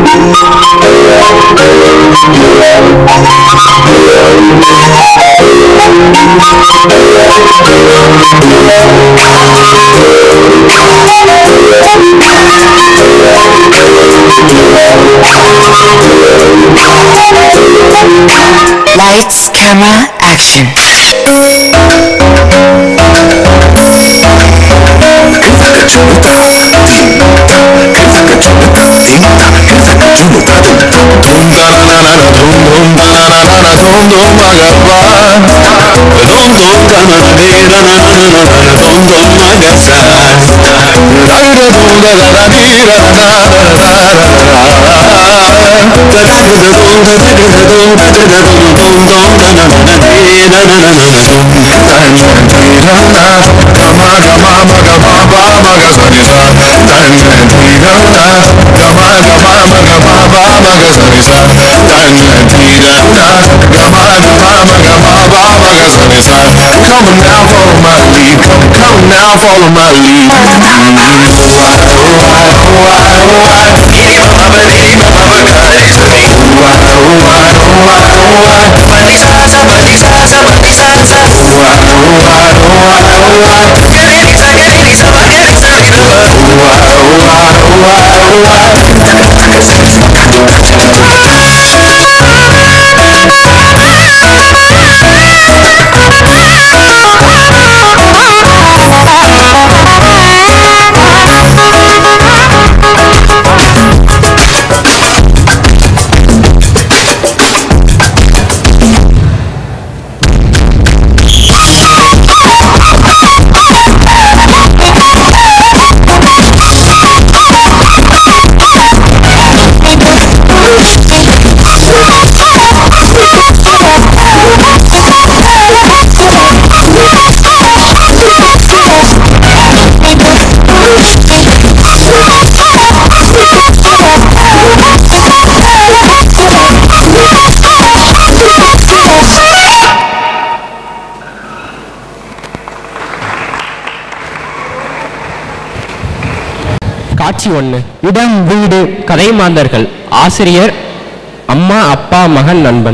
Lights, camera, action. Come now, follow my lead. Come, come now, follow my lead. காட்சி ஒன்று இடம் வீடு கதை மாந்தர்கள் ஆசிரியர் அம்மா அப்பா மகன் நண்பன்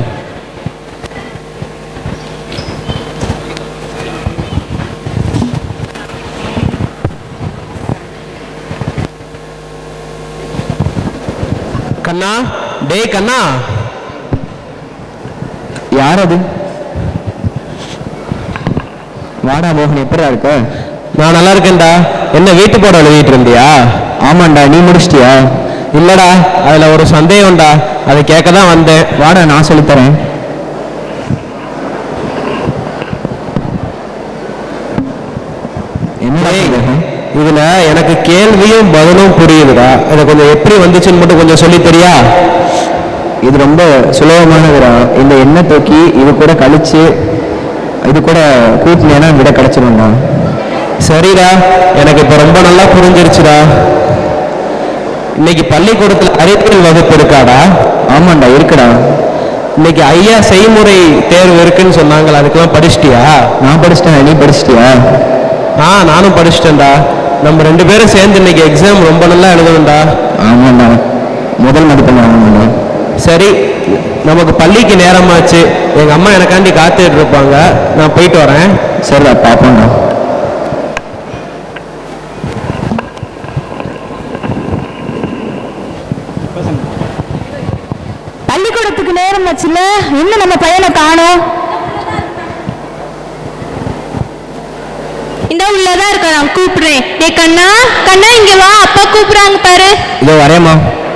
கண்ணா டேய் கண்ணா யார் அது வாடா மோகன் எப்படிடா இருக்க நான் நல்லா இருக்கேன்டா என்ன வீட்டு போட எழுதிட்டு இருந்தியா ஆமாண்டா நீ முடிச்சிட்டியா இல்லடா அதுல ஒரு சந்தேகம்டா அதை கேட்க தான் வந்தேன் வாடா நான் சொல்லித்தரேன் என்னடா டேய், சந்தேகம்? இதுல எனக்கு கேள்வியும் பதிலும் புரியுதுடா இதை கொஞ்சம் எப்படி வந்துச்சுன்னு மட்டும் கொஞ்சம் சொல்லி தெரியா இது ரொம்ப சுலபமானதுடா இந்த எண்ணெய் தூக்கி இது கூட கழிச்சு இது கூட கூட்டினேன்னா விட கிடைச்சிரும்டா சரிடா எனக்கு இப்ப ரொம்ப நல்லா புரிஞ்சிருச்சுடா இன்னைக்கு பள்ளிக்கூடத்துல அறிவியல் வகுப்பு இருக்காடா ஆமாண்டா இருக்குடா இன்னைக்கு ஐயா செய்முறை தேர்வு இருக்குன்னு சொன்னாங்களா அதுக்கெல்லாம் படிச்சிட்டியா நான் படிச்சிட்டேன் நீ படிச்சிட்டியா ஆ நானும் படிச்சிட்டேன்டா நம்ம ரெண்டு பேரும் சேர்ந்து இன்னைக்கு எக்ஸாம் ரொம்ப நல்லா எழுதணும்டா ஆமாண்டா முதல் மதிப்பெண் வாங்கணும்டா சரி நமக்கு பள்ளிக்கு நேரமாச்சு எங்க அம்மா எனக்காண்டி காத்துட்டு இருப்பாங்க நான் போயிட்டு வரேன் சரிடா பார்ப்போம்டா பள்ளிக்கூடத்துக்கு நேரம் ஆச்சுல இன்னும் நம்ம பையனை காணோம் இந்த உள்ளதான் இருக்க நான் கூப்பிடுறேன் டே கண்ணா கண்ணா இங்க வா அப்பா கூப்பிடுறாங்க பாரு இதோ வரேம்மா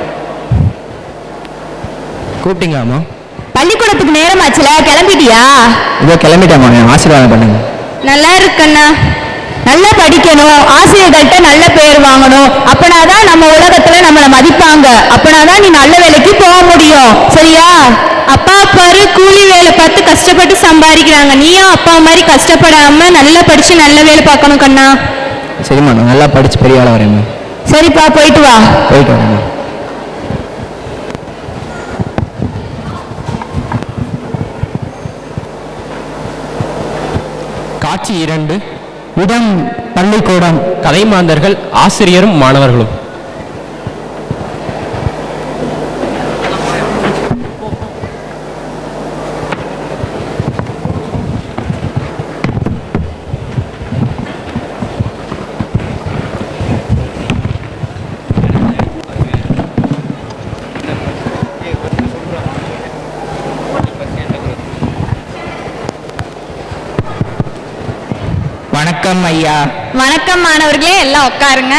கூப்பிட்டீங்களாம்மா பள்ளிக்கூடத்துக்கு நேரம் ஆச்சுல கிளம்பிட்டியா இதோ கிளம்பிட்டேம்மா என் ஆசீர்வாதம் பண்ணுங்க நல்லா இருக்கண்ணா நல்லா படிக்கணும் ஆசிரியர்கள்ட்ட நல்ல பேர் வாங்கணும் அப்பனாதான் நம்ம உலகத்துல நம்மளை மதிப்பாங்க அப்பனாதான் நீ நல்ல வேலைக்கு போக முடியும் சரியா அப்பா பாரு கூலி வேலை பார்த்து கஷ்டப்பட்டு சம்பாதிக்கிறாங்க நீயும் அப்பா மாதிரி கஷ்டப்படாம நல்லா படிச்சு நல்ல வேலை பார்க்கணும் கண்ணா சரிம்மா நான் நல்லா படிச்சு பெரிய ஆளாக வரேம்மா சரிப்பா போயிட்டு வா போயிட்டு வரேம்மா காட்சி இரண்டு இடம் பள்ளிக்கூடம் கதை மாந்தர்கள் ஆசிரியரும் மாணவர்களும் வணக்கம் ஐயா வணக்கம் மாணவர்களே எல்லாம் உட்காருங்க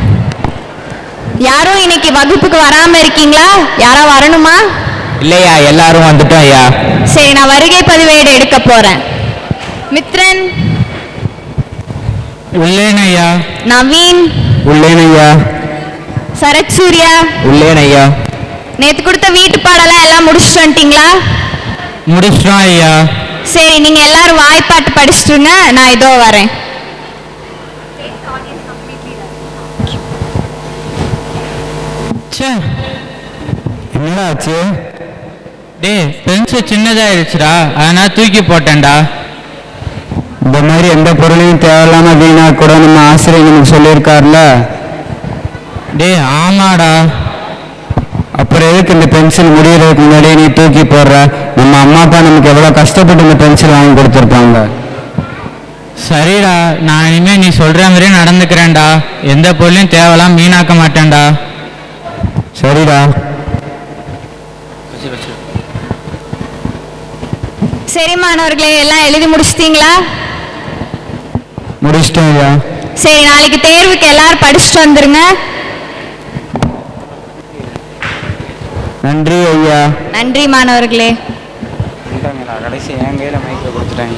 யாரும் இன்னைக்கு வகுப்புக்கு வராம இருக்கீங்களா யாரா வரணுமா இல்லையா எல்லாரும் வந்துட்டோம் ஐயா சரி நான் வருகை பதிவேடு எடுக்க போறேன் மித்ரன் உள்ளேன் ஐயா நவீன் உள்ளேன் ஐயா சரத் சூர்யா உள்ளேன் ஐயா நேத்து கொடுத்த வீட்டு பாடெல்லாம் எல்லாம் முடிச்சுட்டு வந்துட்டீங்களா முடிச்சிட்டோம் ஐயா சரி நீங்க எல்லாரும் வாய்ப்பாட்டு படிச்சுட்டுங்க நான் இதோ வரேன் என்னடா ஆச்சு டேய் பென்சில் சின்னதாயிருச்சுடா அதனால தூக்கி போட்டேன்டா இந்த மாதிரி எந்த பொருளையும் தேவையில்லாம வீணா கூட நம்ம ஆசிரியர் நமக்கு சொல்லியிருக்காருல டேய் ஆமாடா அப்புறம் எதுக்கு இந்த பென்சில் முடியறதுக்கு முன்னாடியே நீ தூக்கி போடுற நம்ம அம்மா அப்பா நமக்கு எவ்வளவு கஷ்டப்பட்டு இந்த பென்சில் வாங்கி கொடுத்துருப்பாங்க சரிடா நான் இனிமே நீ சொல்ற மாதிரியே நடந்துக்கிறேன்டா எந்த பொருளையும் தேவலாம் வீணாக்க மாட்டேன்டா சரிடா சரி மாணவர்களே எல்லாம் எழுதி முடிச்சிட்டீங்களா முடிச்சிட்டோம் ஐயா சரி நாளைக்கு தேர்வுக்கு எல்லாரும் படிச்சுட்டு வந்துருங்க நன்றி ஐயா நன்றி மாணவர்களே கடைசி என் கையில மைக்கில் கொடுத்துட்டாங்க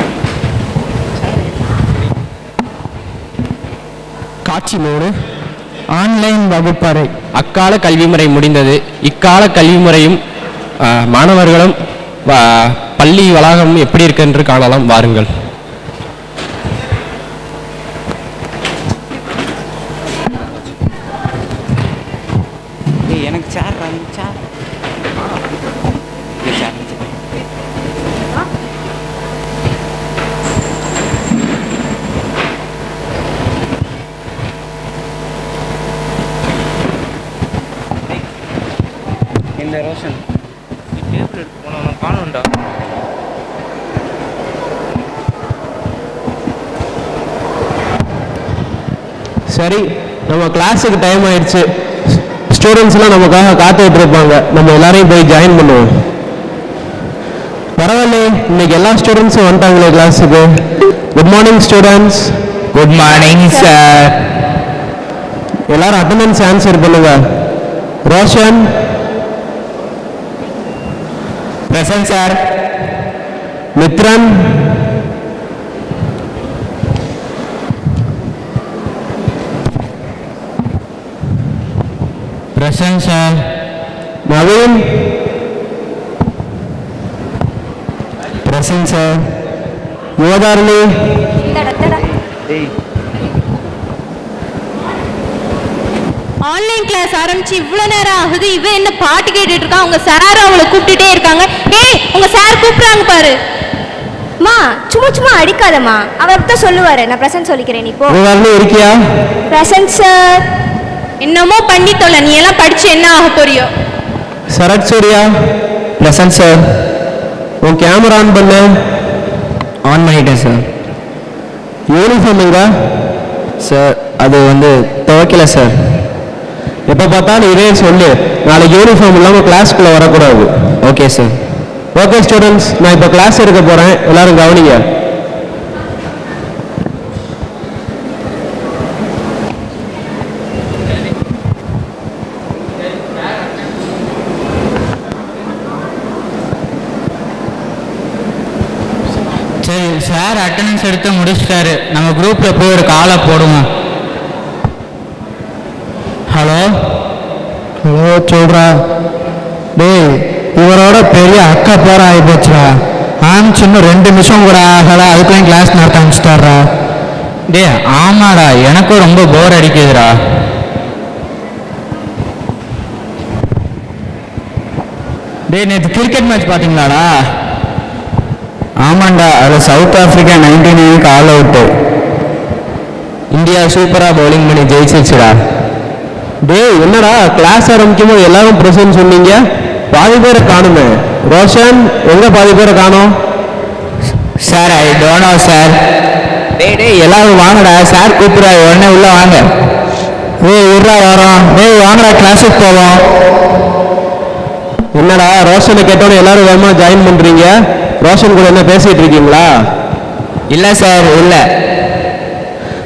காட்சி மூணு ஆன்லைன் வகுப்பறை அக்கால கல்வி முறை முடிந்தது இக்கால கல்வி முறையும் ஆ, மாணவர்களும் வ- பள்ளி வளாகம் எப்படி இருக்கு என்று காணலாம் வாருங்கள் எனக்கு சேர் சேர் இந்த ரோஷன் காணும்டா சரி நம்ம கிளாஸுக்கு டைம் ஆயிடுச்சு ஸ்டூடெண்ட்ஸ்லாம் நமக்காக காத்துக்கிட்டு இருப்பாங்க நம்ம எல்லாரையும் போய் ஜாயின் பண்ணுவோம் பரவாயில்லையே இன்னைக்கு எல்லா ஸ்டூடெண்ட்ஸும் வந்துட்டாங்களே கிளாஸுக்கு good morning students good morning sir எல்லாரும் அட்டண்டன்ஸ் ஆன்சர் பண்ணுங்க Roshan present sir Mithran present sir Naveen present sir Yuvatharani online class ஆரம்பிச்சு இவ்வளவு நேரம் ஆகுது இவன் என்ன பாட்டு கேட்டுட்டு இருக்கான் உங்க சார் அவளை கூப்பிட்டுட்டே இருக்காங்க ஏய் உங்க சார் கூப்பிடுறாங்க பாரு மா சும்மா சும்மா அடிக்காதம்மா அவர் தான் சொல்லுவாரு நான் பிரசன்ட் சொல்லிக்கிறேன் நீ போ யுவதாரணி இருக்கியா பிரசன்ட் சார் என்னமோ பண்ணி தொலை நீ எல்லாம் படிச்சு என்ன ஆக போறியோ சரத் சூர்யா பிரசன்ட் சார் உன் கேமரா ஆன் பண்ணு ஆன் பண்ணிட்டேன் சார் யூனிஃபார்ம் எங்க சார் அது வந்து துவைக்கல சார் எப்போ பார்த்தாலும் இதே சொல்லு நாளைக்கு யூனிஃபார்ம் இல்லாமல் கிளாஸ்க்குள்ளே வரக்கூடாது ஓகே சார் ஓகே ஸ்டூடெண்ட்ஸ் நான் இப்போ கிளாஸ் எடுக்க போகிறேன் எல்லாரும் கவனிங்க சரி சார் அட்டண்டன்ஸ் எடுத்து முடிச்சிட்டாரு நம்ம குரூப்ல போய் ஒரு காலை போடுவோம் ஹலோ ஹலோ சொல்றா டேய் இவரோட பெரிய அக்கா பேர ஆகி போச்சுடா ஆரம்பிச்சு இன்னும் ரெண்டு நிமிஷம் கூட ஆகல அதுக்குள்ளேயும் கிளாஸ் நடத்த ஆரம்பிச்சிட்டாரா டேய் ஆமாடா எனக்கும் ரொம்ப போர் அடிக்குதுடா டேய் நேற்று கிரிக்கெட் மேட்ச் பார்த்தீங்களாடா ஆமாண்டா அதில் சவுத் ஆஃப்ரிக்கா நைன்டி நைனுக்கு ஆல் அவுட்டு இந்தியா சூப்பராக பவுலிங் பண்ணி ஜெயிச்சிருச்சுடா டேய் என்னடா கிளாஸ் ஆரம்பிக்கும் போது எல்லாரும் பிரசன்ட் சொன்னீங்க பாதி பேரை காணுமே ரோஷன் எங்க பாதி பேரை காணோம் sir I don't know sir டேய் டேய் எல்லாரும் வாங்கடா சார் கூப்பிடுறாரு உடனே உள்ள வாங்க ஏய் இருடா வரோம் டேய் வாங்கடா கிளாஸுக்கு போவோம் என்னடா ரோஷனை கேட்டோன்னே எல்லாரும் வேகமா ஜாயின் பண்றீங்க ரோஷன் கூட என்ன பேசிட்டு இருக்கீங்களா இல்லை சார் இல்லை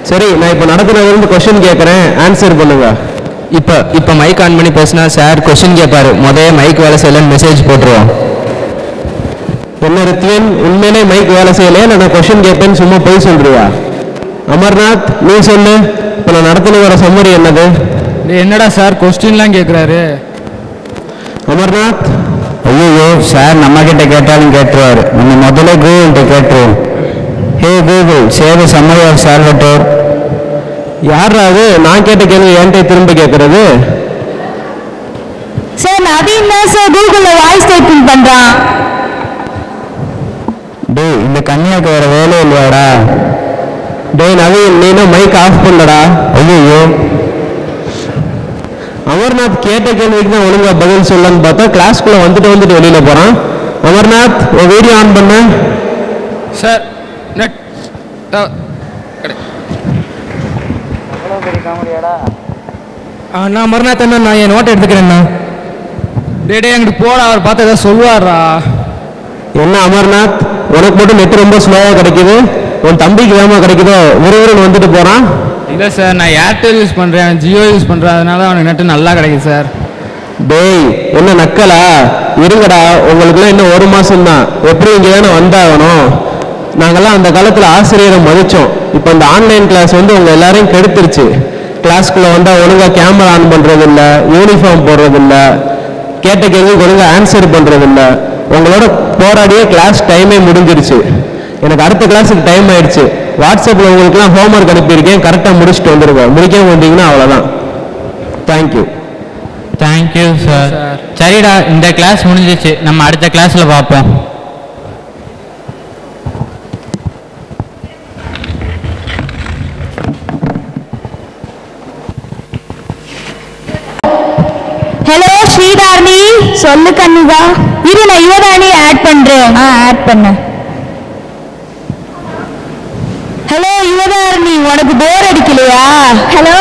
சரி நான் இப்போ நடத்துனதுலேருந்து கொஸ்டின் கேட்குறேன் ஆன்சர் பண்ணுங்க இப்போ இப்போ மைக் ஆன் பண்ணி பேசினா சார் கொஸ்டின் கேட்பாரு முதல்ல மைக் வேலை செய்யலன்னு மெசேஜ் போட்டுருவோம் என்ன ரித்வின் உண்மையிலே மைக் வேலை செய்யலையா இல்லை நான் கொஸ்டின் கேட்பேன்னு சும்மா போய் சொல்றியா அமர்நாத் நீ சொல்லு இப்போ நான் நடத்தின வர சம்மரி என்னது என்னடா சார் கொஸ்டின்லாம் கேட்குறாரு அமர்நாத் ஐயோ சார் நம்ம கிட்ட கேட்டாலும் கேட்டுருவாரு நம்ம முதல்ல கூகுள்கிட்ட கேட்டுருவோம் ஹே கூகுள் சேவ சம்மரி ஆஃப் சால்வட்டோர் யாரா அது நான் கேட்ட கேள்வி என்கிட்ட திரும்ப கேட்கறது சார் நவீன் தான் சார் கூகுள்ல வாய்ஸ் டைப்பிங் பண்றான் டேய் இந்த கன்னியாக்கு வேற வேலை இல்லையாடா டேய் நவீன் நீ மைக் ஆஃப் பண்ணடா ஐயோ அமர்நாத் கேட்ட கேள்விக்கு தான் ஒழுங்கா பதில் சொல்லன்னு பார்த்தா கிளாஸ்க்குள்ள வந்துட்டு வந்துட்டு வெளியில போறான் அமர்நாத் உன் வீடியோ ஆன் பண்ண சார் நெட் நான் மறுநாள் தானே நான் என் நோட்டை எடுத்துக்கிறேண்ணா டே டே அங்கிட்டு போடா அவர் பார்த்து ஏதாவது சொல்லுவாரா என்ன அமர்நாத் உனக்கு மட்டும் நெட் ரொம்ப ஸ்லோவா கிடைக்குது உன் தம்பிக்கு வேகமா கிடைக்குதோ விறுவிறுன்னு வந்துட்டு போறான் இல்லை சார் நான் ஏர்டெல் யூஸ் பண்ணுறேன் ஜியோ யூஸ் பண்ணுறேன் அதனால அவனுக்கு நெட்டு நல்லா கிடைக்குது சார் டேய் என்ன நக்கலா இருங்கடா உங்களுக்குலாம் இன்னும் ஒரு மாசம் தான் எப்படி இங்க தானே வந்தாகணும் நாங்கெல்லாம் அந்த காலத்துல ஆசிரியரை மதிச்சோம் இப்போ இந்த ஆன்லைன் கிளாஸ் வந்து உங்க எல்லாரையும் கெடுத்துருச்சு கிளாஸ்க்குள்ள வந்தா ஒழுங்கா கேமரா ஆன் பண்றது இல்ல யூனிஃபார்ம் போடுறது இல்ல கேட்ட கேள்விக்கு ஒழுங்கா ஆன்சர் பண்றது இல்ல உங்களோட போராடியே கிளாஸ் டைமே முடிஞ்சிருச்சு எனக்கு அடுத்த கிளாஸுக்கு டைம் ஆயிடுச்சு வாட்ஸ்அப்ல உங்களுக்குலாம் ஹோம்ஒர்க் அனுப்பியிருக்கேன் கரெக்டாக முடிச்சுட்டு வந்துருங்க முடிக்காம வந்தீங்கன்னா அவ்வளோதான் தேங்க்யூ தேங்க்யூ சார் சரிடா இந்த கிளாஸ் முடிஞ்சிச்சு நம்ம அடுத்த கிளாஸ்ல பார்ப்போம் ஹலோ ஸ்ரீதாரணி சொல்லு கன்னிகா இரு நான் யுவதானி ஆட் பண்றேன் ஆ ஆட் பண்ண ஹலோ யுவதாரணி உனக்கு போர் அடிக்கலையா ஹலோ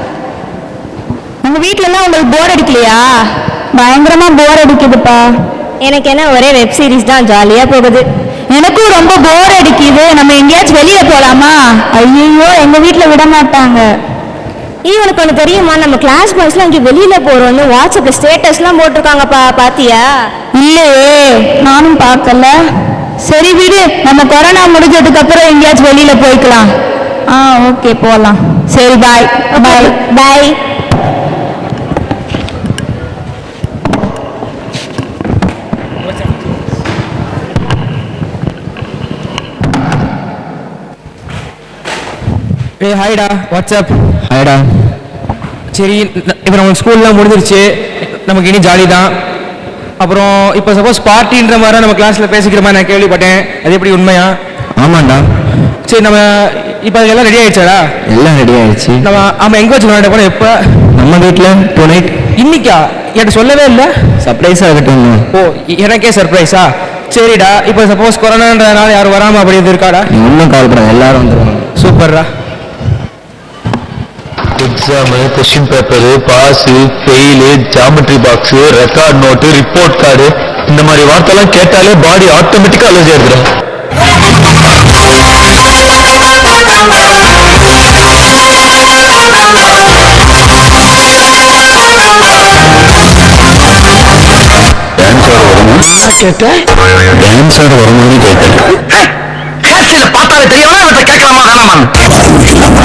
உங்க வீட்ல எல்லாம் உங்களுக்கு போர் அடிக்கலையா பயங்கரமா போர் அடிக்குதுப்பா எனக்கு என்ன ஒரே வெப் சீரிஸ் தான் ஜாலியா போகுது எனக்கும் ரொம்ப போர் அடிக்குது நம்ம எங்கேயாச்சும் வெளியில போலாமா ஐயோ எங்க வீட்ல விட மாட்டாங்க ஈ உனக்கு ஒன்று தெரியுமா நம்ம கிளாஸ் பாய்ஸ்லாம் இங்கே வெளியில போறோம்னு வாட்ஸ்அப்ல ஸ்டேட்டஸ்லாம் போட்டிருக்காங்கப்பா பாத்தியா இல்லையே நானும் பார்க்கல சரி விடு நம்ம கொரோனா முடிஞ்சதுக்கு அப்புறம் எங்கேயாச்சும் வெளியில போய்க்கலாம் ஆ ஓகே போலாம் சரி பாய் பாய் பாய் ஏய் ஹாய்டா வாட்ஸ்அப் ஹாய்டா சரி இப்போ நம்ம ஸ்கூல்லாம் முடிஞ்சிருச்சு நமக்கு இனி ஜாலி தான் அப்புறம் இப்போ சப்போஸ் பார்ட்டின்ற மாதிரி நம்ம கிளாஸில் பேசிக்கிற மாதிரி நான் கேள்விப்பட்டேன் அது எப்படி உண்மையா ஆமாண்டா சரி நம்ம இப்போ எல்லாம் ரெடி ஆயிடுச்சாடா எல்லாம் ரெடி ஆயிடுச்சு நம்ம ஆமாம் எங்கே வச்சு விளையாட போனோம் எப்போ நம்ம வீட்டில் டூ நைட் இன்னைக்கா என்கிட்ட சொல்லவே இல்லை சர்ப்ரைஸாக இருக்கட்டும் ஓ இ- எனக்கே சர்ப்ரைஸா சரிடா இப்போ சப்போஸ் கொரோனான்றதுனால யாரும் வராமல் அப்படி இது இருக்காடா நீ ஒன்றும் கால் பண்ண எல்லாரும் வந்துருவாங்க சூப்பர்ரா exam question paper pass fail geometry box record note report card இந்த மாதிரி வார்த்தைலாம் கேட்டாலே பாடி ஆட்டோமேட்டிக்காக அலர்ஜி ஆயிடுதுடா டான்ஸோட வருமானு கேட்டேன் பார்த்தாலே தெரியவனா இவற்றை கேட்கலாமா வேணாமா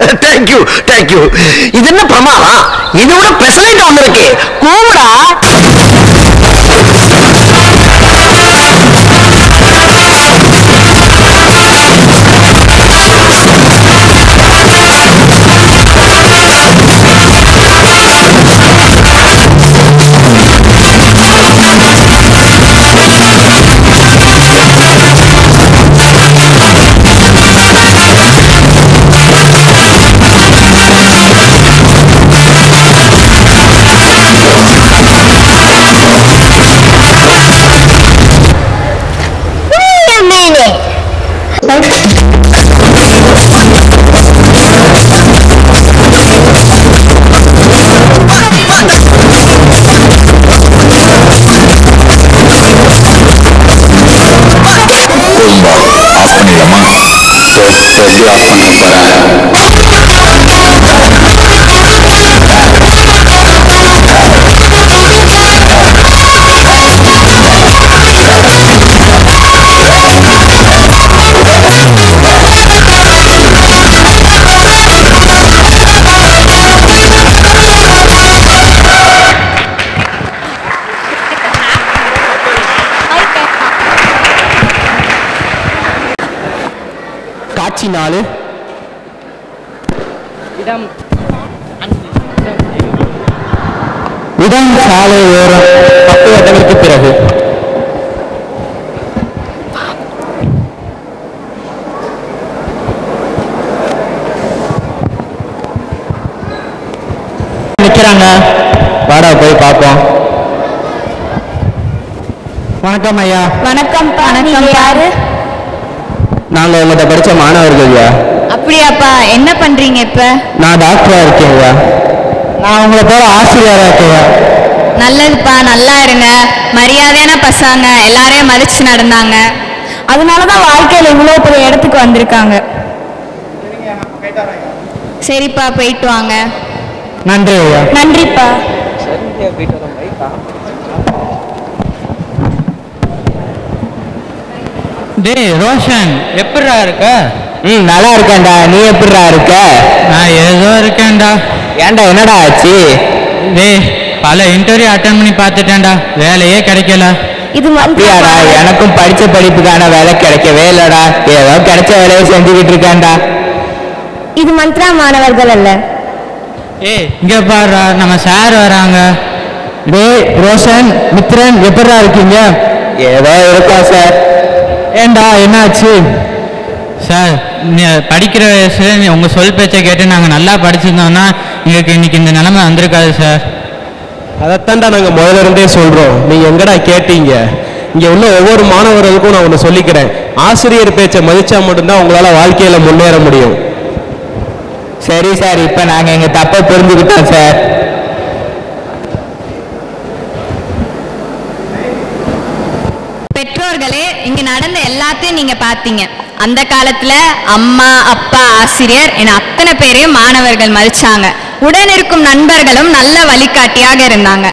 தேங்க்யூ தேங்க்யூ இது என்ன பிரமாதம் இது விட பெசலைட் ஒண்ணு இருக்கு கூவிடா Wait a minute. ஆஃப் பண்ணிடலாமா எப்படி ஆஃப் பண்ண போறேன் காட்சி நாலு இடம் சாலை ஓரம் பத்து வருடங்களுக்கு பிறகு நிக்கிறாங்க வாடா போய் பார்ப்போம் வணக்கம் ஐயா வணக்கம் வணக்கம் யாரு நாங்க உங்கள்கிட்ட படிச்ச மாணவர்கள் ஐயா அப்படியாப்பா என்ன பண்றீங்க இப்ப நான் டாக்டரா இருக்கேன் ஐயா நான் உங்களை போல ஆசிரியரா இருக்கேன் ஐயா நல்லதுப்பா நல்லா இருங்க மரியாதையான பசங்க எல்லாரையும் மதிச்சு நடந்தாங்க அதனாலதான் வாழ்க்கையில இவ்வளவு பெரிய இடத்துக்கு வந்திருக்காங்க சரிப்பா போயிட்டு வாங்க நன்றி ஐயா நன்றிப்பா டேய் ரோஷன் எப்படிடா இருக்க ம் நல்லா இருக்கேன்டா நீ எப்படிடா இருக்க நான் ஏதோ இருக்கேன்டா ஏன்டா என்னடா ஆச்சு டேய் பல இன்டர்வியூ அட்டன் பண்ணி பார்த்துட்டேன்டா வேலையே கிடைக்கல இது அப்படியாடா மந்திரமா எனக்கும் படிச்ச படிப்புக்கான வேலை கிடைக்கவே இல்லடா ஏதோ கிடைச்ச வேலையை செஞ்சுக்கிட்டு இருக்கேன்டா இது மந்த்ரா மாணவர்கள் அல்ல ஏய் இங்க பாருடா நம்ம சார் வராங்க டேய் ரோஷன் மித்ரன் எப்படிடா இருக்கீங்க ஏதோ இருக்கோம் சார் ஏன்டா என்னாச்சு சார் நீ படிக்கிற வயசுல நீ உங்க சொல் பேச்சை கேட்டு நாங்க நல்லா படிச்சிருந்தோம்னா எங்களுக்கு இன்னைக்கு இந்த நிலைமை வந்திருக்காது சார் அதைத்தான்டா நாங்கள் முதல்ல இருந்தே சொல்கிறோம் நீங்கள் எங்கடா கேட்டீங்க இங்கே உள்ள ஒவ்வொரு மாணவர்களுக்கும் நான் ஒன்று சொல்லிக்கிறேன் ஆசிரியர் பேச்சை மதிச்சா மட்டும்தான் உங்களால் வாழ்க்கையில் முன்னேற முடியும் சரி சார் இப்போ நாங்கள் எங்கள் தப்பை புரிஞ்சுக்கிட்டோம் சார் பெற்றோர்களே இங்க நடந்த எல்லாத்தையும் நீங்க பாத்தீங்க அந்த காலத்துல அம்மா அப்பா ஆசிரியர் என அத்தனை பேரையும் மாணவர்கள் மதிச்சாங்க உடன் இருக்கும் நண்பர்களும் நல்ல வழிகாட்டியாக இருந்தாங்க